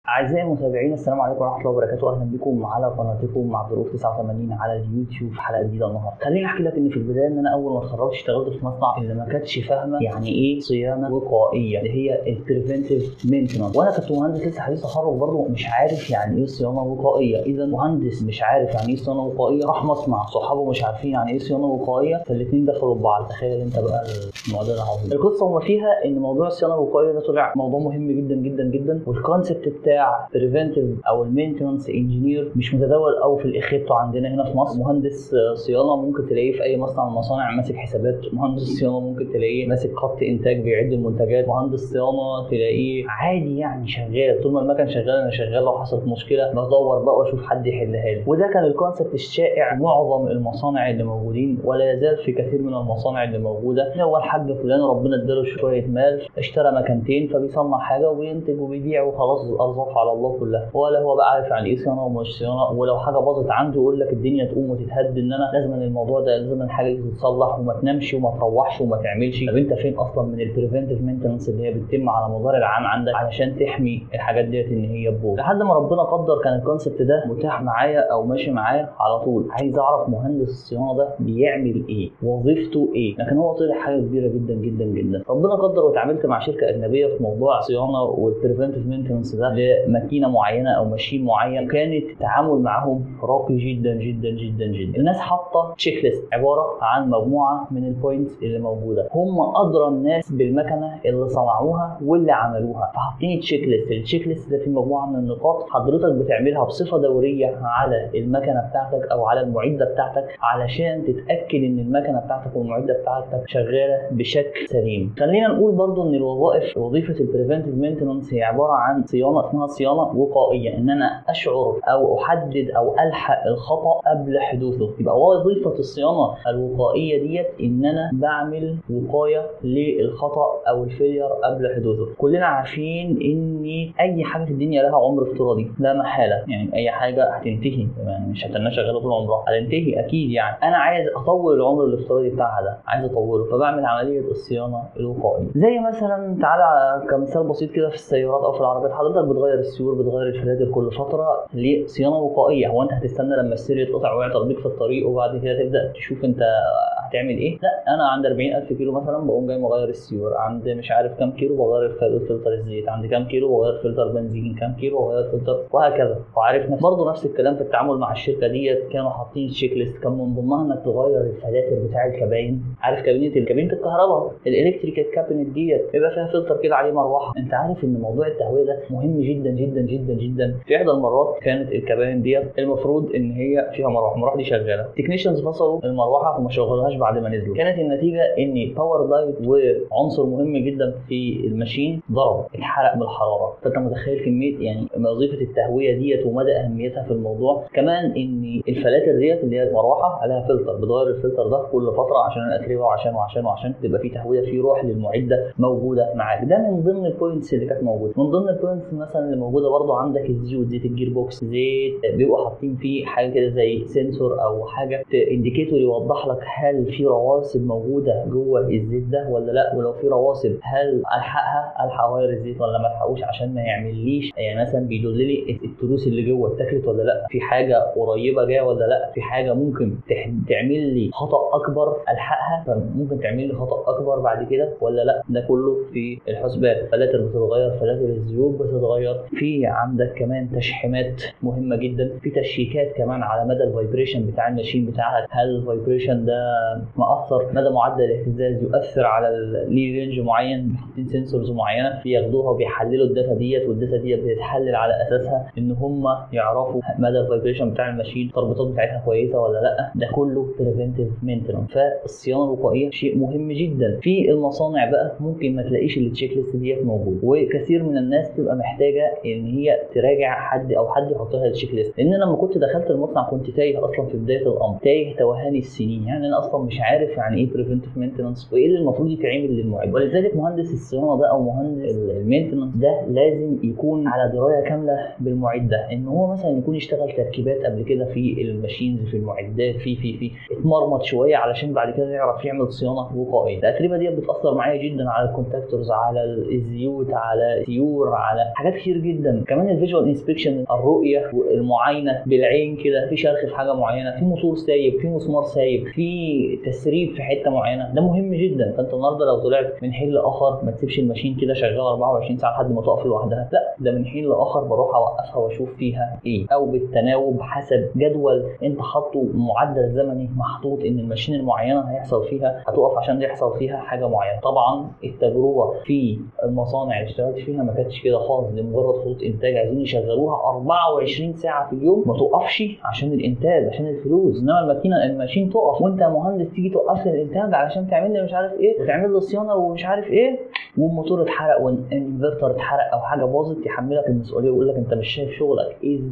أعزائي المتابعين السلام عليكم ورحمة الله وبركاته أهلا بكم على قناتكم مع ظروف 89 على اليوتيوب في حلقة جديدة النهاردة خليني أحكي لك إن في البداية إن أنا أول ما اتخرجت اشتغلت في مصنع اللي ما كانتش فاهمة يعني إيه صيانة وقائية اللي هي البريفنتيف مينتنس وأنا كنت مهندس لسه حديث تخرج برضه مش عارف يعني إيه صيانة وقائية إذا مهندس مش عارف يعني إيه صيانة وقائية راح مصنع صحابه مش عارفين يعني إيه صيانة وقائية فالاتنين دخلوا في بعض تخيل أنت بقى الموضوع ده عظيم القصة وما فيها إن موضوع الصيانة الوقائية ده طلع موضوع مهم جدا جدا جدا والكونسيبت بتاع بريفنتيف او المينتنس انجينير مش متداول قوي في الاخيبتو عندنا هنا في مصر مهندس صيانه ممكن تلاقيه في اي مصنع من المصانع ماسك حسابات مهندس صيانه ممكن تلاقيه ماسك خط انتاج بيعد المنتجات مهندس صيانه تلاقيه عادي يعني شغال طول ما المكن شغال انا شغال لو حصلت مشكله بدور بقى واشوف حد يحلها لي وده كان الكونسيبت الشائع معظم المصانع اللي موجودين ولا يزال في كثير من المصانع اللي موجوده هو الحاج فلان ربنا اداله شويه مال اشترى مكانتين فبيصنع حاجه وبينتج وبيبيع وخلاص الارزاق على الله كلها ولا هو بقى عارف يعني ايه صيانه ومش صيانه ولو حاجه باظت عنده يقول لك الدنيا تقوم وتتهد ان انا لازم الموضوع ده لازم الحاجه دي تتصلح وما تنامش وما تروحش وما تعملش طب انت فين اصلا من البريفنتيف مينتنس اللي هي بتتم على مدار العام عندك علشان تحمي الحاجات ديت ان هي تبوظ لحد ما ربنا قدر كان الكونسبت ده متاح معايا او ماشي معايا على طول عايز اعرف مهندس الصيانه ده بيعمل ايه وظيفته ايه لكن هو طلع حاجه كبيره جدا جدا جدا ربنا قدر واتعاملت مع شركه اجنبيه في موضوع الصيانه والبريفنتيف مينتنس ده لماكينه معينه او ماشين معين كانت التعامل معاهم راقي جدا جدا جدا جدا الناس حاطه تشيك ليست عباره عن مجموعه من البوينتس اللي موجوده هم ادرى الناس بالمكنه اللي صنعوها واللي عملوها فحاطين تشيك ليست التشيك ليست ده فيه مجموعه من النقاط حضرتك بتعملها بصفه دوريه على المكنه بتاعتك او على المعده بتاعتك علشان تتاكد ان المكنه بتاعتك والمعده بتاعتك شغاله بشكل سليم خلينا نقول برضو ان الوظائف وظيفه البريفنتيف مينتنس هي عباره عن صيانه اسمها صيانه وقائيه ان انا اشعر او احدد او الحق الخطا قبل حدوثه يبقى وظيفه الصيانه الوقائيه ديت ان انا بعمل وقايه للخطا او الفيلير قبل حدوثه كلنا عارفين ان اي حاجه في الدنيا لها عمر افتراضي لا محاله يعني اي حاجه هتنتهي يعني مش هتنها شغاله طول عمرها هتنتهي اكيد يعني انا عايز اطول العمر الافتراضي بتاعها ده عايز اطوله فبعمل عمليه الصيانه الوقائيه زي مثلا تعالى كمثال بسيط كده في السيارات او في العربيات حضرتك بتغير السيور بتغير الفلاتر كل فتره لصيانه وقائيه هو انت هتستنى لما السير يتقطع ويعطل بيك في الطريق وبعد كده تبدا تشوف انت هتعمل ايه لا انا عند 40000 كيلو مثلا بقوم جاي مغير السيور عند مش عارف كام كيلو بغير فلتر الزيت عند كام كيلو بغير فلتر بنزين كام كيلو بغير فلتر وهكذا وعارف نفس برضه نفس الكلام في التعامل مع الشركه ديت كانوا حاطين تشيك ليست كان من ضمنها انك تغير الفلاتر بتاع الكباين عارف كابينه كابينه الكهرباء الالكتريكال كابينت ديت بيبقى فيها فلتر كده عليه مروحه انت عارف ان موضوع التهويه ده مهم جدا جدا جدا جدا في احدى المرات كانت الكباين ديت المفروض ان هي فيها مروحه المروحه دي شغاله التكنيشنز فصلوا المروحه وما شغلوهاش بعد ما نزلوا كانت النتيجه ان باور دايت وعنصر مهم جدا في الماشين ضرب اتحرق بالحراره فانت متخيل كميه يعني وظيفه التهويه ديت ومدى اهميتها في الموضوع كمان ان الفلاتر ديت اللي هي المروحه عليها فلتر بتغير الفلتر ده كل فتره عشان الاتربه وعشان وعشان وعشان تبقى في تهويه في روح للمعده موجوده معاك ده من ضمن البوينتس اللي كانت موجوده من ضمن البوينتس مثلا اللي موجوده برضو عندك الزيوت زيت الجير بوكس زيت بيبقوا حاطين فيه حاجه كده زي سنسور او حاجه انديكيتور يوضح لك هل في رواسب موجوده جوه الزيت ده ولا لا ولو في رواسب هل الحقها الحق اغير الزيت ولا ما الحقوش عشان ما يعمليش يعني مثلا بيدل لي التروس اللي جوه اتاكلت ولا لا في حاجه قريبه جايه ولا لا في حاجه ممكن تعمل لي خطا اكبر الحقها فممكن تعمل لي خطا اكبر بعد كده ولا لا ده كله في الحسبان فلاتر بتتغير فلاتر الزيوت بتتغير في عندك كمان تشحيمات مهمه جدا في تشيكات كمان على مدى الفايبريشن بتاع الماشين بتاعك هل الفايبريشن ده مأثر مدى معدل الاهتزاز يؤثر على ليه رينج معين حاطين سنسورز معينه بياخدوها وبيحللوا الداتا ديت والداتا ديت بتتحلل على اساسها ان هم يعرفوا مدى الفايبريشن بتاع الماشين التربيطات بتاعتها كويسه ولا لا ده كله بريفنتيف مينتنس فالصيانه الوقائيه شيء مهم جدا في المصانع بقى ممكن ما تلاقيش التشيك ليست ديت موجود وكثير من الناس تبقى محتاجه ان هي تراجع حد او حد يحط لها التشيك ليست لان لما كنت دخلت المصنع كنت تايه اصلا في بدايه الامر تايه توهاني السنين يعني انا اصلا مش عارف يعني ايه بريفنتيف مينتنس وايه اللي المفروض يتعمل للمعد ولذلك مهندس الصيانه ده او مهندس المينتنس ده لازم يكون على درايه كامله بالمعد ده ان هو مثلا يكون يشتغل تركيبات قبل كده في الماشينز في المعدات في في في اتمرمط شويه علشان بعد كده يعرف يعمل صيانه وقائيه الاتربه دي بتاثر معايا جدا على الكونتاكتورز على الزيوت على السيور على حاجات كتير جدا كمان الفيجوال انسبكشن الرؤيه والمعاينه بالعين كده في شرخ في حاجه معينه في موتور سايب في مسمار سايب في تسريب في حته معينه ده مهم جدا فانت النهارده لو طلعت من حين لاخر ما تسيبش الماشين كده شغاله 24 ساعه لحد ما تقف لوحدها لا ده من حين لاخر بروح اوقفها واشوف فيها ايه او بالتناوب حسب جدول انت حاطه معدل زمني محطوط ان الماشين المعينه هيحصل فيها هتقف عشان يحصل فيها حاجه معينه طبعا التجربه في المصانع اللي اشتغلت فيها ما كانتش كده خالص دي مجرد خطوط انتاج عايزين يشغلوها 24 ساعه في اليوم ما توقفش عشان الانتاج عشان الفلوس انما الماكينه الماشين تقف وانت مهندس تيجي توقف لي الانتاج علشان تعمل لي مش عارف ايه وتعمل لي صيانه ومش عارف ايه والموتور اتحرق والانفرتر اتحرق او حاجه باظت يحملك المسؤوليه ويقول لك انت مش شايف شغلك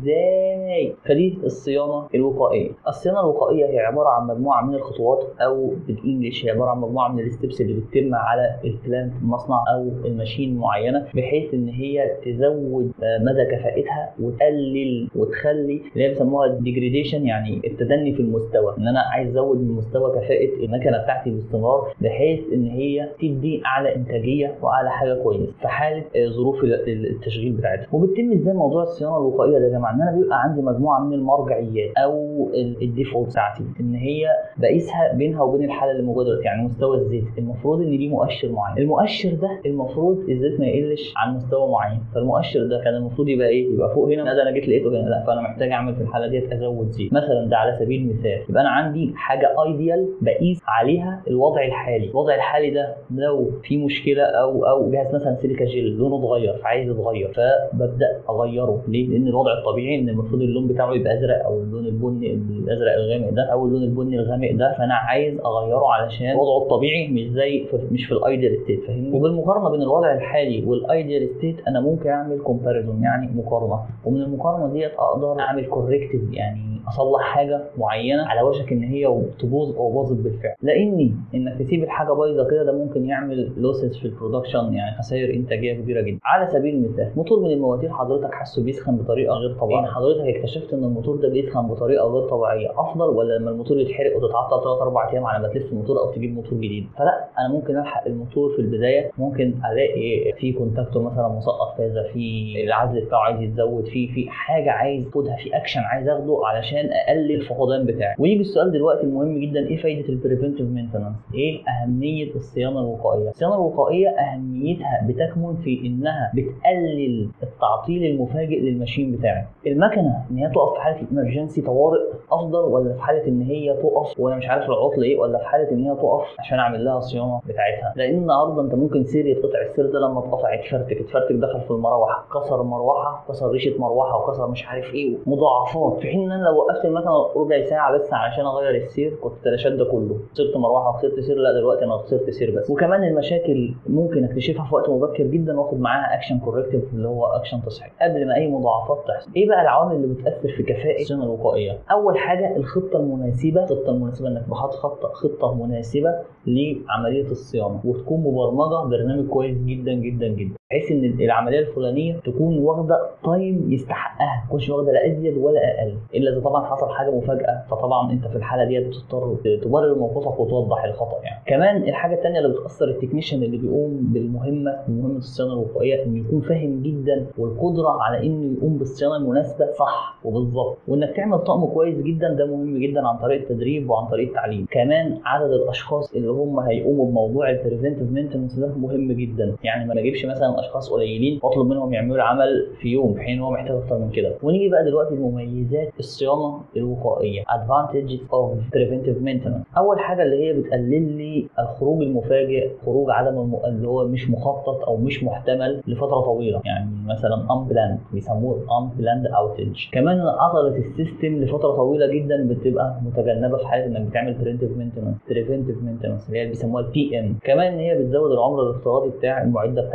ازاي فدي الصيانه الوقائيه الصيانه الوقائيه هي عباره عن مجموعه من الخطوات او بالانجلش هي عباره عن مجموعه من الستبس اللي بتتم على البلانت المصنع او الماشين معينه بحيث ان هي تزود مدى كفاءتها وتقلل وتخلي اللي هي بيسموها ديجريديشن يعني التدني في المستوى ان انا عايز ازود من مستوى كفاءه المكنه بتاعتي باستمرار بحيث ان هي تدي اعلى انتاجيه واعلى حاجه كويسه في حاله ظروف التشغيل بتاعتها وبتتم ازاي موضوع الصيانه الوقائيه ده يا جماعه ان انا بيبقى عندي مجموعه من المرجعيات او الديفولت بتاعتي ان هي بقيسها بينها وبين الحاله اللي موجوده يعني مستوى الزيت المفروض ان ليه مؤشر معين المؤشر ده المفروض الزيت ما يقلش عن مستوى معين فالمؤشر ده كان المفروض يبقى ايه يبقى فوق هنا لا ده انا جيت لقيته هنا لا فانا محتاج اعمل في الحاله ديت ازود زيت مثلا ده على سبيل المثال يبقى انا عندي حاجه ايديال بقيس عليها الوضع الحالي الوضع الحالي ده لو في مشكله او او جهاز مثلا سيليكا جيل لونه اتغير فعايز يتغير فببدا اغيره ليه لان الوضع الطبيعي ان المفروض اللون بتاعه يبقى ازرق او اللون البني الازرق الغامق ده او اللون البني الغامق ده فانا عايز اغيره علشان وضعه الطبيعي مش زي مش في الايديال ستيت فاهمني وبالمقارنه بين الوضع الحالي والايديال ستيت انا ممكن اعمل كومباريزون يعني مقارنه ومن المقارنه ديت اقدر اعمل كوركتيف يعني اصلح حاجه معينه على وشك ان هي تبوظ او باظت بالفعل لاني انك تسيب الحاجه بايظه كده ده ممكن يعمل لوسز في البرودكشن يعني خسائر انتاجيه كبيره جدا على سبيل المثال موتور من المواتير حضرتك حاسه بيسخن بطريقه غير طبيعيه يعني حضرتك اكتشفت ان الموتور ده بيسخن بطريقه غير طبيعيه افضل ولا لما الموتور يتحرق وتتعطل 3 4 ايام على ما تلف الموتور او تجيب موتور جديد فلا انا ممكن الحق الموتور في البدايه ممكن الاقي في كونتاكتور مثلا مسقط فازه في العزل بتاعه عايز يتزود فيه في حاجه عايز اخدها في اكشن عايز اخده علشان اقلل الفقدان بتاعي ويجي السؤال دلوقتي المهم جدا ايه فايده البريفنتيف مينتنس ايه اهميه الصيانه الوقائيه الصيانه الوقائيه اهميتها بتكمن في انها بتقلل التعطيل المفاجئ للماشين بتاعي المكنه ان هي تقف في حاله الامرجنسي طوارئ افضل ولا في حاله ان هي تقف وانا مش عارف العطل ايه ولا في حاله ان هي تقف عشان اعمل لها صيانه بتاعتها لان النهارده انت ممكن سير يتقطع السير ده لما اتقطع اتفرتك اتفرتك دخل في المروحه كسر المروحه كسر ريشه مروحه وكسر مش عارف ايه مضاعفات في حين ان انا لو وقفت المكنه ربع ساعه بس علشان اغير السير كنت تلاشيت ده كله خسرت مروحه وخسرت سير لا دلوقتي انا خسرت سير بس وكمان المشاكل ممكن اكتشفها في وقت مبكر جدا واخد معاها اكشن كوركتيف اللي هو اكشن تصحيح قبل ما اي مضاعفات تحصل ايه بقى العوامل اللي بتاثر في كفاءه الصيانه الوقائيه اول حاجه الخطه المناسبه الخطه المناسبه انك بحط خطه خطه مناسبه لعمليه الصيانه وتكون مبرمجه برنامج كويس جدا جدا جدا بحيث ان العمليه الفلانيه تكون واخده تايم يستحقها ما تكونش واخده لا ازيد ولا اقل الا اذا طبعا حصل حاجه مفاجاه فطبعا انت في الحاله ديت بتضطر تبرر موقفك وتوضح الخطا يعني كمان الحاجه الثانيه اللي بتاثر التكنيشن اللي بيقوم بالمهمه مهمه الصيانه الوقائيه انه يكون فاهم جدا والقدره على انه يقوم بالصيانه المناسبه صح وبالظبط وانك تعمل طقم كويس جدا ده مهم جدا عن طريق التدريب وعن طريق التعليم كمان عدد الاشخاص اللي هم هيقوموا بموضوع البريفنتيف مينتنس ده مهم جدا يعني ما نجيبش مثلا اشخاص قليلين واطلب منهم يعملوا العمل في يوم في حين هو محتاج اكتر من كده ونيجي بقى دلوقتي لمميزات الصيانه الوقائيه advantages of preventive maintenance اول حاجه اللي هي بتقلل لي الخروج المفاجئ خروج عدم الم... اللي هو مش مخطط او مش محتمل لفتره طويله يعني مثلا unplanned بيسموه unplanned outage كمان عطلت السيستم لفتره طويله جدا بتبقى متجنبه في حاله انك بتعمل preventive maintenance preventive maintenance اللي هي بيسموها البي ام كمان ان هي بتزود العمر الافتراضي بتاع المعده بتاعتي والكم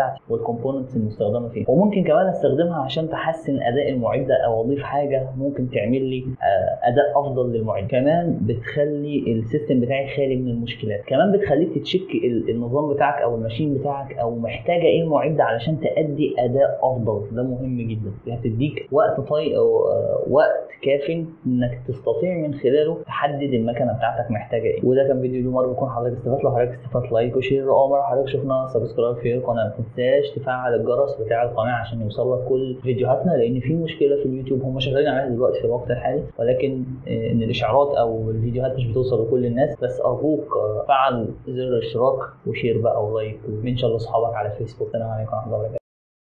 الكومبوننتس المستخدمه فيه وممكن كمان استخدمها عشان تحسن اداء المعده او اضيف حاجه ممكن تعمل لي آه، اداء افضل للمعده كمان بتخلي السيستم بتاعي خالي من المشكلات كمان بتخليك تتشك ال- النظام بتاعك او الماشين بتاعك او محتاجه ايه المعده علشان تادي اداء افضل ده مهم جدا يعني بتديك وقت طي او آه، وقت كاف انك تستطيع من خلاله تحدد المكنه بتاعتك محتاجه ايه وده كان فيديو اليوم ارجو يكون حضرتك استفدت لو حضرتك استفدت لايك وشير اول مره حضرتك شفنا سبسكرايب في القناه ما تنساش تفعل الجرس بتاع القناه عشان يوصل لك كل فيديوهاتنا لان في مشكله في اليوتيوب هم شغالين عليها دلوقتي في الوقت الحالي ولكن آه، ان الاشعارات او الفيديوهات مش بتوصل لكل الناس بس ارجوك آه، فعل زر الاشتراك وشير بقى ولايك ومن شاء الله اصحابك على فيسبوك السلام عليكم ورحمه الله وبركاته